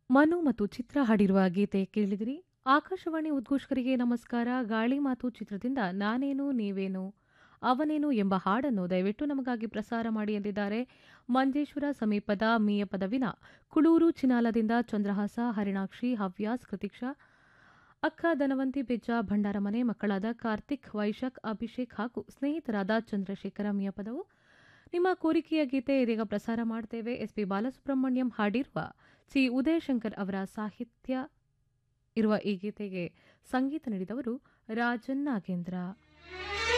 ಮನು ಮತ್ತು ಚಿತ್ರ ಹಾಡಿರುವ ಗೀತೆ ಕೇಳಿದಿರಿ ಆಕಾಶವಾಣಿ ಉದ್ಘೋಷಕರಿಗೆ ನಮಸ್ಕಾರ ಗಾಳಿ ಮಾತು ಚಿತ್ರದಿಂದ ನಾನೇನು ನೀವೇನು ಅವನೇನು ಎಂಬ ಹಾಡನ್ನು ದಯವಿಟ್ಟು ನಮಗಾಗಿ ಪ್ರಸಾರ ಮಾಡಿ ಎಂದಿದ್ದಾರೆ ಮಂಜೇಶ್ವರ ಸಮೀಪದ ಮೀಯಪದವಿನ ಕುಳೂರು ಚಿನಾಲದಿಂದ ಚಂದ್ರಹಾಸ ಹರಿಣಾಕ್ಷಿ ಹವ್ಯಾಸ್ ಕೃತಿಕ್ಷಾ ಅಕ್ಕ ಧನವಂತಿ ಬೆಜ್ಜ ಭಂಡಾರ ಮನೆ ಮಕ್ಕಳಾದ ಕಾರ್ತಿಕ್ ವೈಶಾಖ್ ಅಭಿಷೇಕ್ ಹಾಗೂ ಸ್ನೇಹಿತರಾದ ಚಂದ್ರಶೇಖರ ಮಿಯಪದವು ನಿಮ್ಮ ಕೋರಿಕೆಯ ಗೀತೆ ಇದೀಗ ಪ್ರಸಾರ ಮಾಡ್ತೇವೆ ಎಸ್ಪಿ ಬಾಲಸುಬ್ರಹ್ಮಣ್ಯಂ ಹಾಡಿರುವ ಸಿ ಉದಯಶಂಕರ್ ಅವರ ಸಾಹಿತ್ಯ ಇರುವ ಈ ಗೀತೆಗೆ ಸಂಗೀತ ನೀಡಿದವರು ರಾಜನ್ ನಾಗೇಂದ್ರ